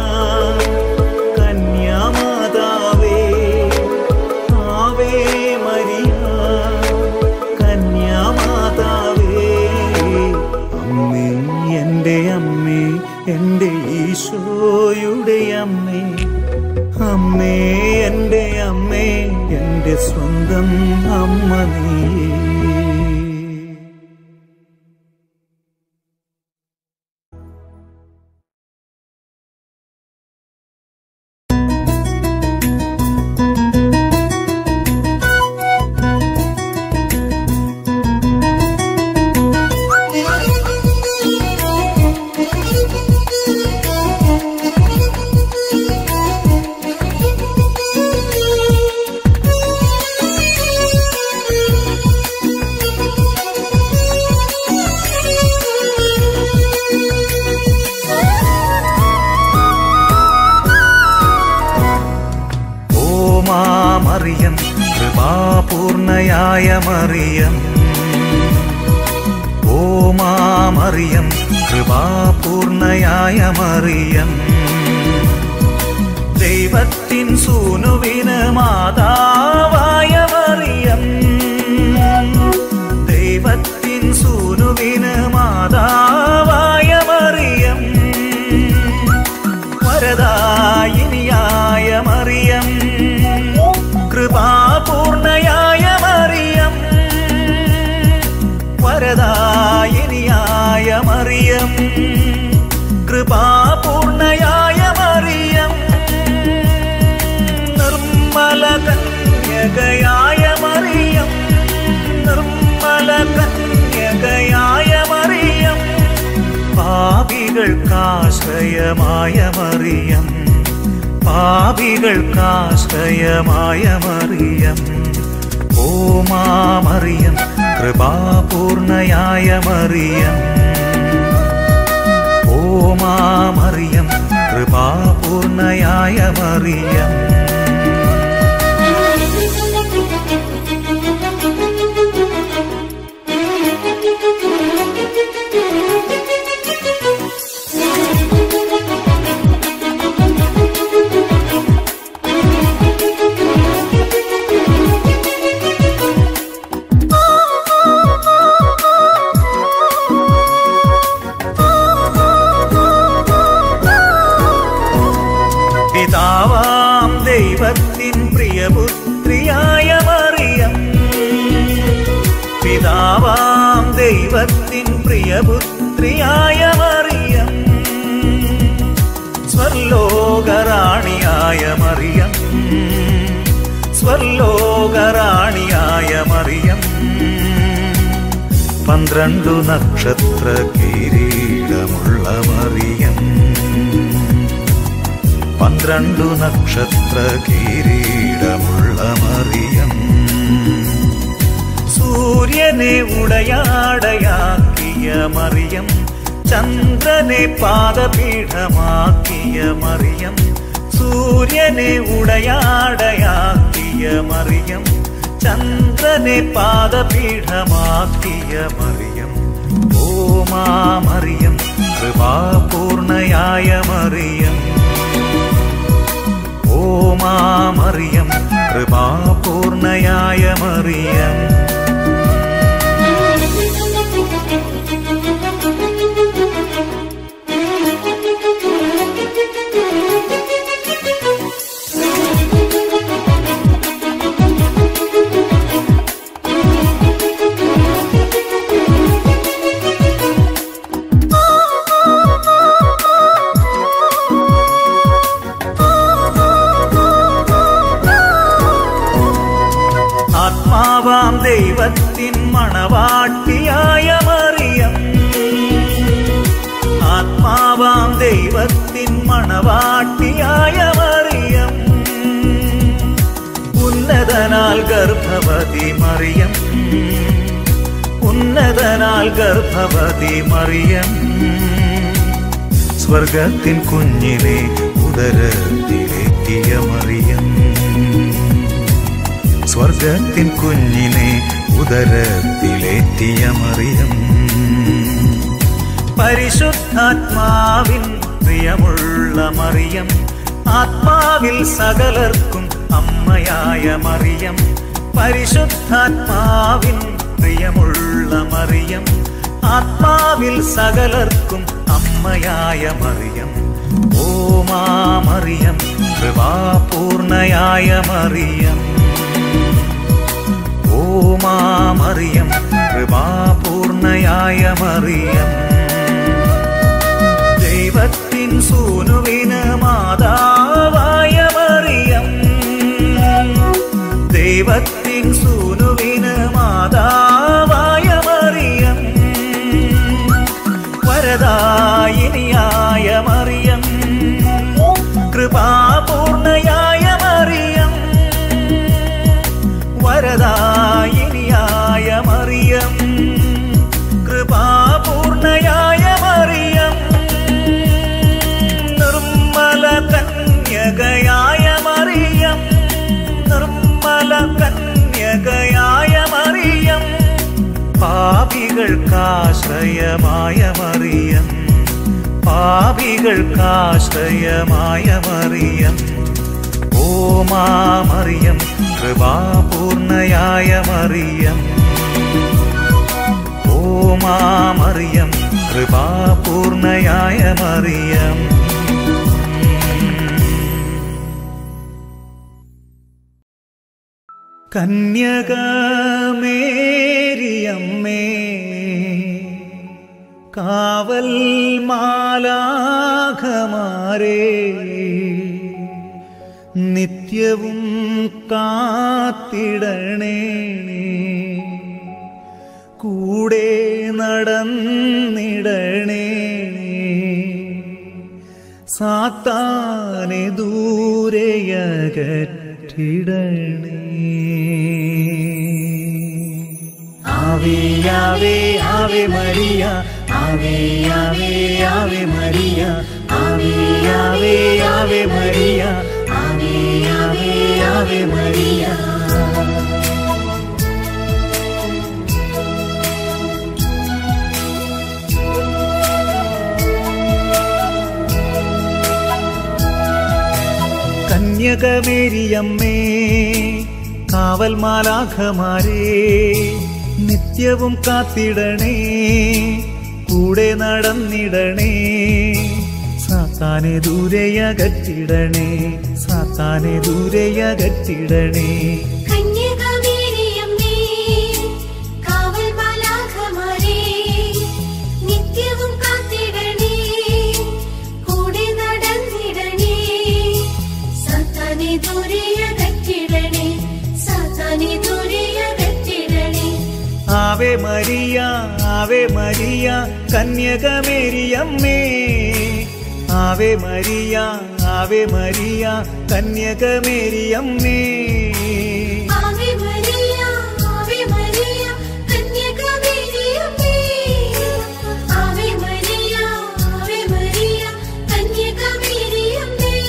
S1: കന്യാമാതാവേ ആവേ മരിയ കന്യാമാതാവേ അമ്മേ എൻ്റെ അമ്മേ എൻ്റെ ഈശോയുടെ അമ്മേ അമ്മേ എൻ്റെ അമ്മേ എൻ്റെ സ്വന്തം അമ്മ നീ ഓ മാമറിയം കൃപാപൂർണയായ മറിയം ഓ മാമറിയം കൃപാപൂർണയായ മറിയം ദൈവത്തിൻ സൂനുവിന് മാതാവായ മറിയം ദൈവത്തിൻ സൂനുവിന് മാതാവായ മറിയം വരദായിനിയായ മറിയം കൃപാപൂർണയായ മറിയം വരദായിനിയായ മറിയം കൃപാപൂർണയായ മറിയം നിർമ്മല കന്യകയായ മറിയം നിർമ്മല കന്യകയായ മറിയം പാപികൾക്കാശ്രയമായ മറിയം പാപികൾക്കാശ്രയമായ മറിയം ഓ മാമറിയം കൃപാപൂർണയായ മറിയം ഓ മാമറിയം കൃപാപൂർണയായ മറിയം പിതാവാം ദൈവത്തിൻ പ്രിയപുത്രിയായ മറിയം പിതാവാം ദൈവത്തിൻ പ്രിയപുത്രിയായ മറിയം സ്വർലോകറാണിയായ മറിയം സ്വർലോകറാണിയായ മറിയം പന്ത്രണ്ടു നക്ഷത്ര കിരീടമുള്ള മറിയം പന്ത്രണ്ടു നക്ഷത്ര കിരീടമുള്ള മറിയം സൂര്യനെ ഉടയാടയാക്കിയ മറിയം ചന്ദ്രനെ പാദപീഠമാക്കിയ മറിയം സൂര്യനെ ഉടയാടയാക്കിയ മറിയം ചന്ദ്രനെ പാദപീഠമാക്കിയ മറിയം ഓ മാമറിയം കൃപാപൂർണയായ മറിയം ഓ മാമറിയം കൃപാപൂർണയായ മറിയം ആത്മാവാം ദൈവത്തിൻ മണവാട്ടിയായ മറിയം ആത്മാവാം ദൈവത്തിൻ മണവാട്ടിയായ മറിയം ഉന്നതനാൽ ഗർഭവതി മറിയം ഉന്നതനാൽ ഗർഭവതി മറിയം സ്വർഗത്തിൻ കുഞ്ഞിനെ ഉദരത്തിലെത്തിയ മറിയം സ്വർഗത്തിൻ കുഞ്ഞിനെ ഉദരത്തിലേറ്റിയ മറിയം പരിശുദ്ധാത്മാവിൻ പ്രിയമുള്ള മറിയം ആത്മാവിൽ സകലർക്കും അമ്മയായ മറിയം പരിശുദ്ധാത്മാവിൻ പ്രിയമുള്ള മറിയം ആത്മാവിൽ സകലർക്കും അമ്മയായ മറിയം ഓ മാമറിയം കൃപാപൂർണയായ മറിയം ഓ മാമറിയം കൃപാപൂർണയായ മറിയം ദൈവത്തിൻ സൂനുവിന് മാതാവായ മറിയം ദൈവത്തിൻ സൂനുവിന് മാതാവായ മറിയം വരദായിനിയായ മറിയം കൃപാപൂർണയായ മറിയം വരദായിനിയായ മറിയം കൃപാപൂർണയായ മറിയം നിർമ്മല കന്യകയായ മറിയം നിർമ്മല കന്യകയായ മറിയം പാപികൾക്കാശ്രയമായ മറിയം പാപികൾക്കാശ്രയമായ മറിയം ഓ മാമറിയം കൃപാപൂർണയായ മറിയം ഓ മാമറിയം കൃപാപൂർണയായ മറിയം കന്യകമേരിയമ്മേ കാവൽ മാലാഖമാരേ നിത്യവും കാത്തിടണേ കൂടെ നടന്നിടണേ സാത്താനെ ദൂരെയകറ്റിടണേ ആവേ ആവേ ആവേ മരിയ ആവേ ആവേ ആവേ മരിയ ആവേ ആവേ ആവേ മരിയ ആവേ ആവേ ആവേ മരിയ കന്യകമേരിയമ്മേ കാവൽ മാലാഖമാരേ നിത്യവും കാത്തിടണേ കൂടെ നടന്നിടണേ സാത്താനെ ദൂരെയകറ്റിടണേ സാത്താനെ ദൂരെയകറ്റിടണേ
S3: കന്യകമേരിയമ്മേ കാവൽ മാലാഖമാരേ നിത്യവും കാത്തിടണേ കൂടെ നടന്നിടണേ സാത്താനെ ദൂരെയകറ്റിടണേ സാത്താനെ ദൂരെയകറ്റിടണേ
S1: ആവേ മരിയ ആവേ മരിയ കന്യകമേരിയമ്മേ ആവേ മരിയ ആവേ മരിയ കന്യകമേരിയമ്മേ
S3: ആവേ മരിയ ആവേ മരിയ കന്യകമേരിയമ്മേ ആവേ മരിയ ആവേ മരിയ കന്യകമേരിയമ്മേ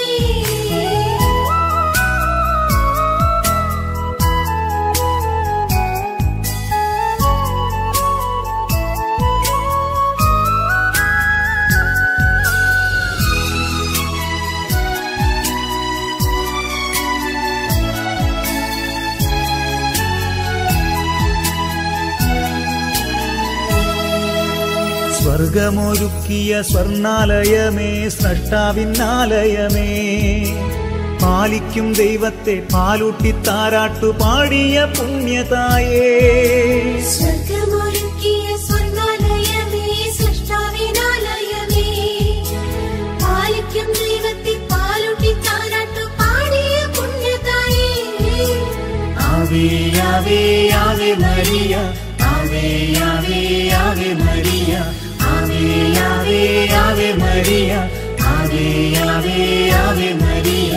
S1: സ്വർഗമൊരുക്കിയ സ്വർണാലയമേ സ്രഷ്ടാവിന്നാലയമേ പാലിക്കും ദൈവത്തെ പാലൂട്ടി താരാട്ടു പാടിയ പുണ്യതായേ
S3: സ്വർഗമൊരുക്കിയ സ്വർഗാലയമേ സൃഷ്ടാവിനാലയമേ പാലിക്കും ദൈവത്തെ പാലൂട്ടി താരാട്ടു പാടിയ പുണ്യതായേ
S1: ആവേ ആവേ ആവേ മരിയ ആവേ ആവേ ആവേ മരിയ ആവേ ആവേ ആവേ മരിയ ആവേ ആവേ ആവേ മരിയ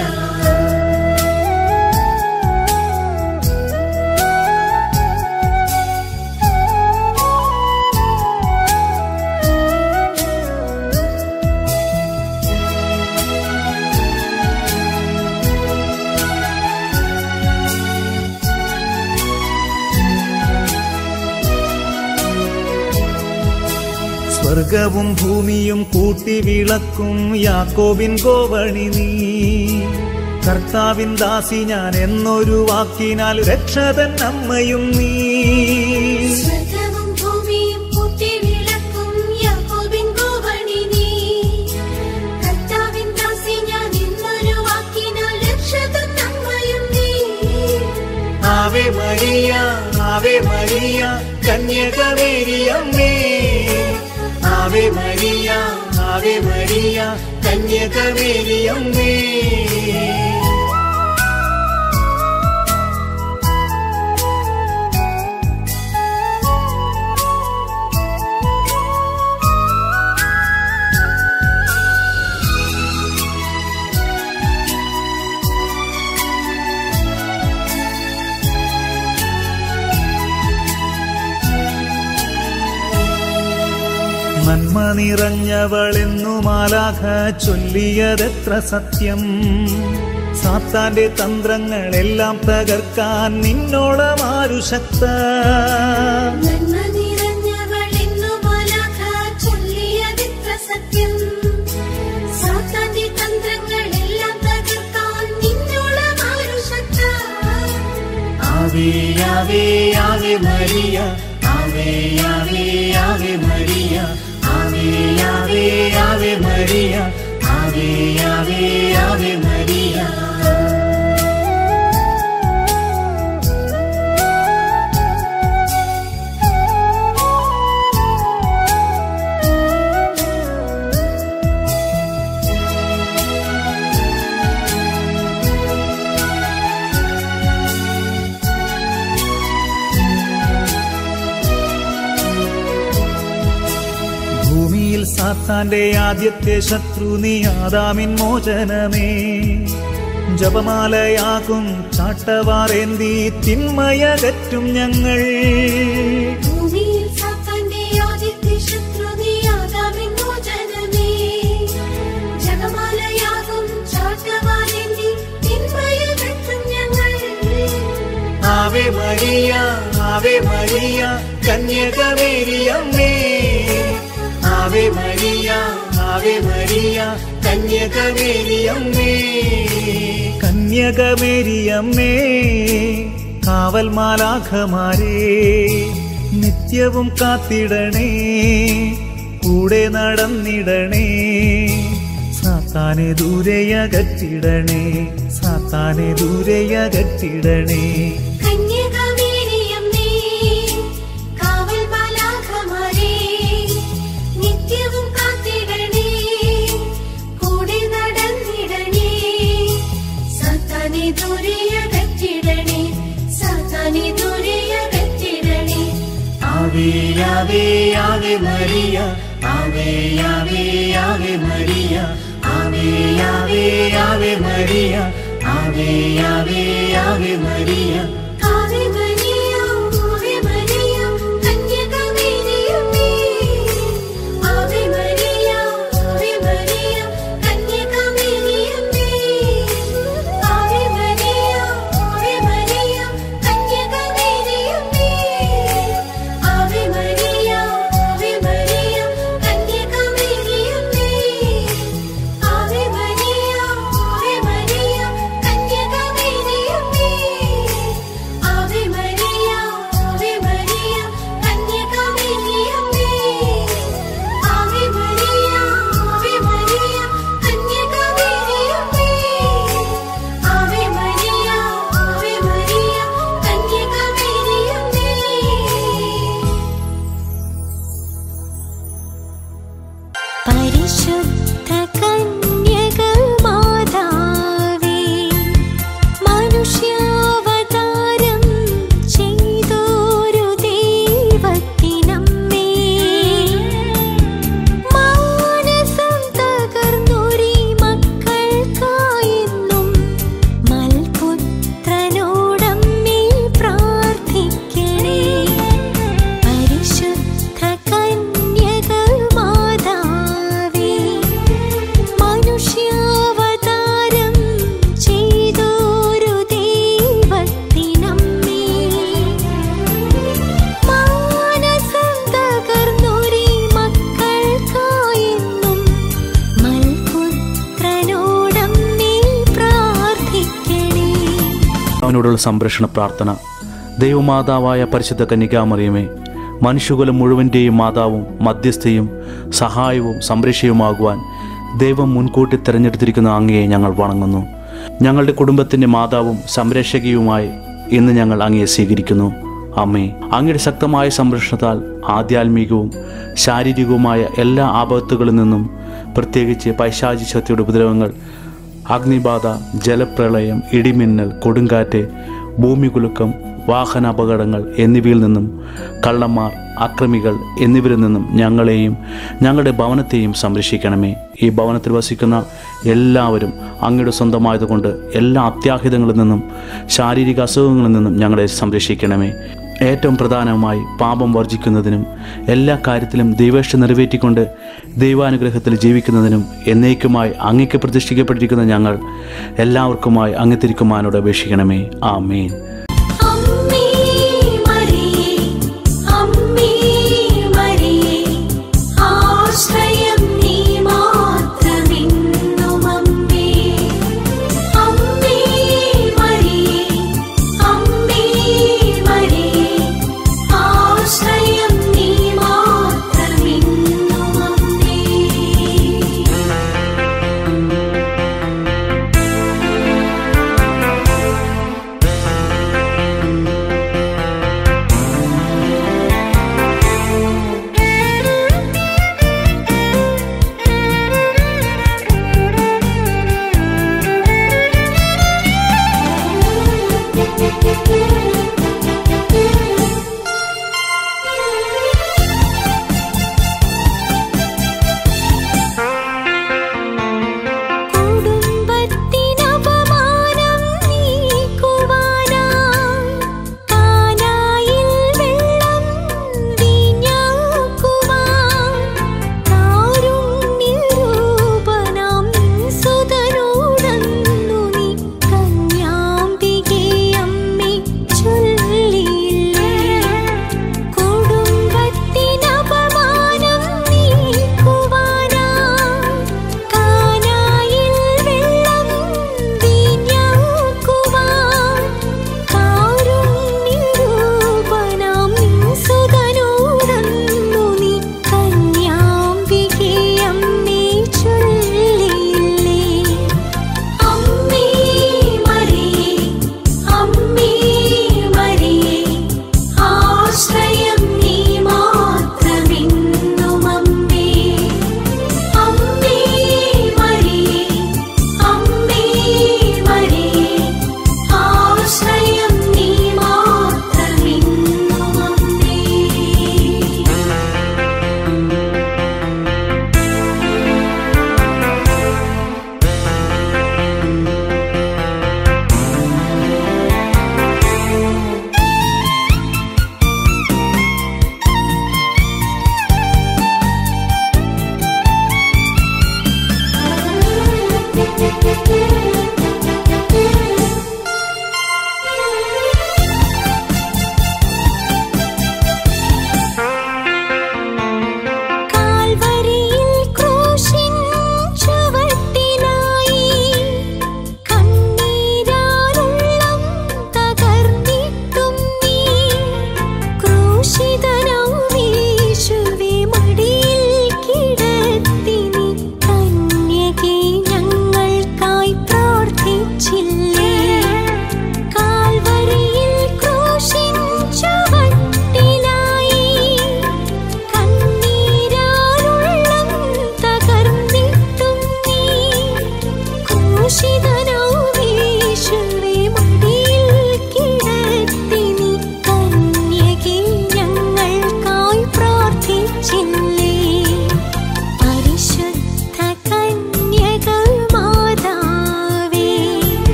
S1: സ്വർഗവും ഭൂമിയും കൂട്ടി വിളക്കും യാക്കോബിൻ കോവണി നീ കർത്താവിൻ ദാസി ഞാൻ എന്നൊരു വാക്കിനാൽ രക്ഷതൻ അമ്മയും നീ
S3: സ്വർഗവും ഭൂമിയും കൂട്ടി വിളക്കും യാക്കോബിൻ കോവണി നീ കർത്താവിൻ ദാസി ഞാൻ എന്നൊരു വാക്കിനാൽ രക്ഷതൻ അമ്മയും നീ
S1: ആവേ മരിയ ആവേ മരിയ കന്യകമേരിയമ്മേ ആവേ മരിയ ആവേ മരിയ കന്യകമേരിയമ്മേ നന്മ നിറഞ്ഞവളെന്നു മാലാഖ ചൊല്ലിയതെത്ര സത്യം സാത്താന്റെ തന്ത്രങ്ങളെല്ലാം തകർക്കാൻ നിന്നോളമാരു ശക്ത
S3: നന്മ നിറഞ്ഞവളെന്നു മാലാഖ ചൊല്ലിയതെത്ര സത്യം സാത്താന്റെ തന്ത്രങ്ങളെല്ലാം തകർക്കാൻ നിന്നോളം ആരു ശക്ത
S1: ആവേ ആവേ ആവേ മരിയ ആവേ ആവേ ആവേ മരിയ ആവേ ആവേ ആവേ മരിയ ആവേ ആവേ ആവേ മരിയ
S7: സാത്താന്റെ ആദ്യത്തെ ശത്രു നീ ആദാമിൻ മോചനമേ ജപമാലയാകും ചാട്ടവാറേന്തി തിന്മയകറ്റും ഞങ്ങൾ
S3: ഭൂമിയിൽ സാത്താന്റെ ആദ്യത്തെ ശത്രു നീയാകാമിൻ മോചനമേ. ജപമാലയാകും ചാട്ടവാറേന്തി തിന്മയകറ്റും ഞങ്ങൾ.
S7: ആവേ മരിയ ആവേ മരിയ കന്യകമേരിയമ്മേ ആവേ മരിയ ആവേ മരിയ കന്യകമേരിയമ്മേ കന്യകമേരിയമ്മേ കാവൽ മാലാഖമാരേ നിത്യവും കാത്തിടണേ കൂടെ നടന്നിടണേ സാത്താനെ ദൂരെയകറ്റിടണേ സാത്താനെ ദൂരെയകറ്റിടണേ
S3: കന്യകമേരിയമ്മേ, കാവൽ മാലാഖമാരേ, നിത്യവും കാത്തിടണേ, കൂടെ നടന്നിടണേ. സാത്താനെ ദൂരെയകറ്റിടണേ, സാത്താനെ ദൂരെയകറ്റിടണേ.
S1: ആവേ ആവേ ആവേ മരിയ ആവേ ആവേ ആവേ മരിയ ആവേ ആവേ ആവേ മരിയ ആവേ ആവേ ആവേ മരിയ
S3: ആവേ മരിയ, ആവേ മരിയ, കന്യകമേരിയമ്മേ. ആവേ മരിയ, ആവേ മരിയ, കന്യകമേരിയമ്മേ. ആവേ മരിയ, ആവേ മരിയ, കന്യകമേരിയമ്മേ. ആവേ മരിയ, ആവേ മരിയ, കന്യകമേരിയമ്മേ. ആവേ മരിയ, ആവേ മരിയ, കന്യകമേരിയമ്മേ. ആവേ മരിയ, ആവേ മരിയ, കന്യകമേരിയമ്മേ. ആവേ മരിയ, ആവേ മരിയ, കന്യകമേരിയമ്മേ. ആവേ മരിയ, ആവേ മരിയ, കന്യകമേരിയമ്മേ. പരിശുദ്ധ കന്യക മാതാവേ മനുഷ്യാവതാരം ചെയ്തോരു ദൈവത്തിനമ്മേ മാനസം തകർന്നൊരി മക്കൾക്കായെന്നും മൽപുത്രനോടമ്മേ പ്രാർത്ഥിക്കണേ പരിശുദ്ധ കന്യക മാതാവേ മനുഷ്യാവതാരം ചെയ്തോരു ദൈവത്തിനമ്മേ മാനസം തകർന്നൊരി മക്കൾക്കായെന്നും മൽപുത്രനോടമ്മേ പ്രാർത്ഥിക്കണേ
S5: അവനോടുള്ള സംരക്ഷണ പ്രാർത്ഥന ദൈവമാതാവായ പരിശുദ്ധ കന്യകാമറിയമേ മനുഷ്യകുലം മുഴുവൻ്റെയും മാതാവും മധ്യസ്ഥയും സഹായവും സംരക്ഷയുമാകുവാൻ ദൈവം മുൻകൂട്ടി തിരഞ്ഞെടുത്തിരിക്കുന്ന അങ്ങയെ ഞങ്ങൾ വണങ്ങുന്നു ഞങ്ങളുടെ കുടുംബത്തിൻ്റെ മാതാവും സംരക്ഷകയുമായി ഇന്ന് ഞങ്ങൾ അങ്ങയെ സ്വീകരിക്കുന്നു അമ്മേ അങ്ങയുടെ ശക്തമായ സംരക്ഷണത്താൽ ആധ്യാത്മികവും ശാരീരികവുമായ എല്ലാ ആപത്തുകളിൽ നിന്നും പ്രത്യേകിച്ച് പൈശാചി ശക്തിയുടെ ഉപദ്രവങ്ങൾ അഗ്നിബാധ ജലപ്രളയം ഇടിമിന്നൽ കൊടുങ്കാറ്റ് ഭൂമികുലുക്കം വാഹന അപകടങ്ങൾ എന്നിവയിൽ നിന്നും കള്ളന്മാർ അക്രമികൾ എന്നിവരിൽ നിന്നും ഞങ്ങളെയും ഞങ്ങളുടെ ഭവനത്തെയും സംരക്ഷിക്കണമേ ഈ ഭവനത്തിൽ വസിക്കുന്ന എല്ലാവരും അങ്ങയുടെ സ്വന്തമായതുകൊണ്ട് എല്ലാ അത്യാഹിതങ്ങളിൽ നിന്നും ശാരീരിക അസുഖങ്ങളിൽ നിന്നും ഞങ്ങളെ സംരക്ഷിക്കണമേ ഏറ്റവും പ്രധാനമായി പാപം വർജിക്കുന്നതിനും എല്ലാ കാര്യത്തിലും ദൈവേഷ്ട നിറവേറ്റിക്കൊണ്ട് ദൈവാനുഗ്രഹത്തിൽ ജീവിക്കുന്നതിനും എന്നേക്കുമായി അങ്ങയ്ക്ക് പ്രതിഷ്ഠിക്കപ്പെട്ടിരിക്കുന്ന ഞങ്ങൾ എല്ലാവർക്കുമായി അങ്ങ് തിരുക്കുമാനോട് അപേക്ഷിക്കണമേ ആമേൻ
S3: അമ്മേ മരിയേ അമ്മേ മരിയേ ആശ്രയം നീ മാത്രമെന്നും അമ്മേ അമ്മേ മരിയേ അമ്മേ മരിയേ ആശ്രയം നീ മാത്രമെന്നും അമ്മേ
S1: ആവേ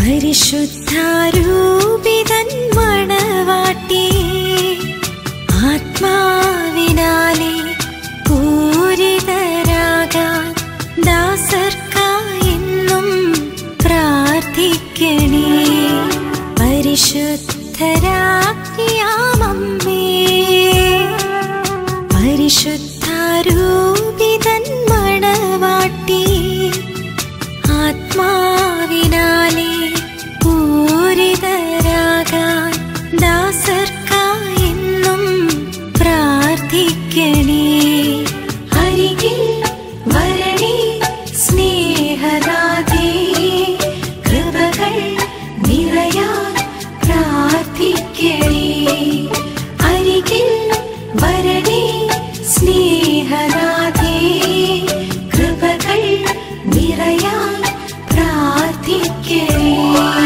S3: പരിശുദ്ധാരൂപിതൻ മണവാട്ടി ആത്മാവിനാലെ പൂരിതരാകാൻ ദാസർക്കായെന്നും പ്രാർത്ഥിക്കണേ പരിശുദ്ധരാജ്ഞിയാമമ്മേ പരിശുദ്ധാരൂപിതൻ മണവാട്ടി ആത്മാവിനാലെ പൂരിതരാകാൻ ദാസർക്കായെന്നും പ്രാർത്ഥിക്കണേ അരികിൽ വരണേ സ്നേഹദാതേ കൃപകൾ നിറയാൻ പ്രാർത്ഥിക്കണേ അരികിൽ വരണേ സ്നേഹനാഥേ കൃപകൾ നിറയാൻ പ്രാർത്ഥിക്കണേ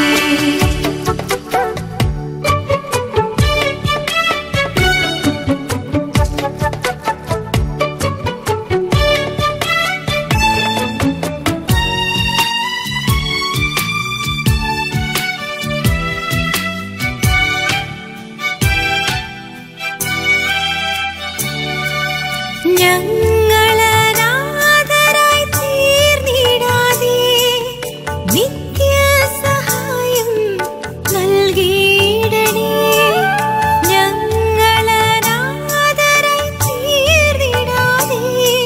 S3: ഞങ്ങളനാഥരായി തീർന്നിടാതെ നിത്യസഹായം നൽകിയിടണേ ഞങ്ങളനാഥരായി തീർന്നിടാതെ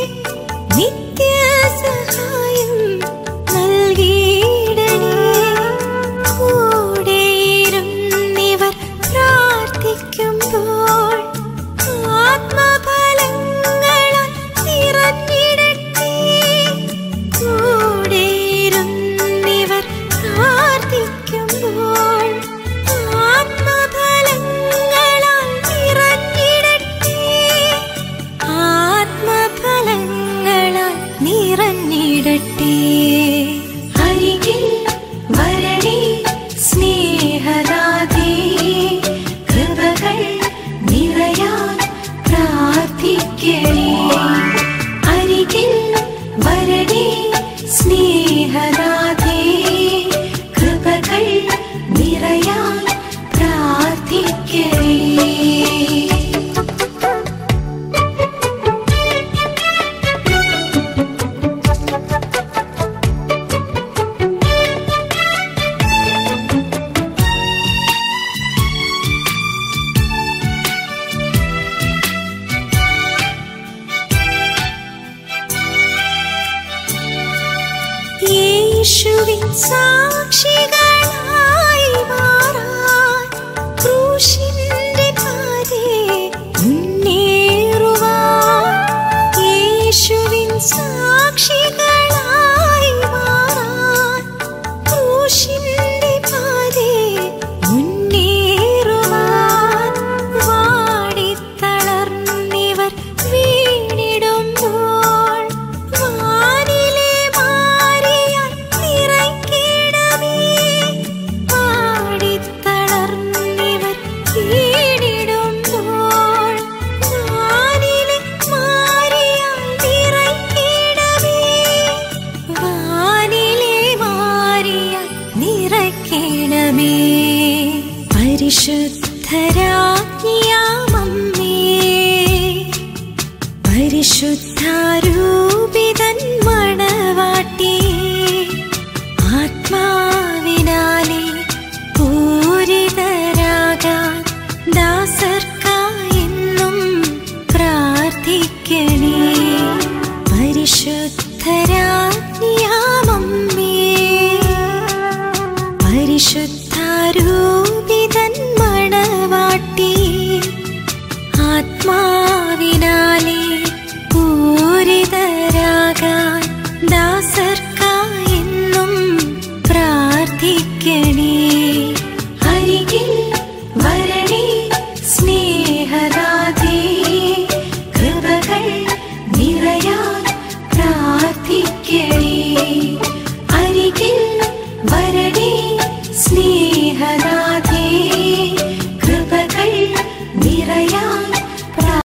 S3: നിത്യസഹായം നൽകിയിടണേ കൂടെയിരുന്നിവർ പ്രാർത്ഥിക്കുമ്പോൾ ആത്മഫലങ്ങളാൽ നിറഞ്ഞിടട്ടെ കൂടെയിരുന്നിവർ പ്രാർത്ഥിക്കുമ്പോൾ ആത്മഫലങ്ങളാൽ നിറഞ്ഞിടട്ടെ ആത്മഫലങ്ങളാൽ നിറഞ്ഞിടട്ടെ അരികിൽ വരണേ സ്നേഹദാതേ കൃപകൾ നിറയാൻ പ്രാർത്ഥിക്കണേ അരികിൽ വരണേ സ്നേഹദാതേ കൃപകൾ നിറയാൻ പ്രാർത്ഥിക്കണേ യേശുവിൻ സാക്ഷികളായി മാറാൻ ക്രൂശിന്റെ പാതേ മുന്നേറുവാൻ യേശുവിൻ സാക്ഷികളായി മാറാൻ ക്രൂശിന്റെ പാതേ മുന്നേറുവാൻ വാടിത്തളർന്നിവർ വീണിടുമ്പോൾ വാനിലെ മാറിയാൽ നിറയ്ക്കിടമേ വാടിത്തളർന്നിവർ വീണിടുമ്പോൾ വാനിലെ മാറിയാൽ നിറയ്ക്കിടമേ വാനിലെ മാറിയാൽ നിറയ്ക്കിടമേ പരിശുദ്ധരാജ്ഞിയാമമ്മേ പരിശുദ്ധ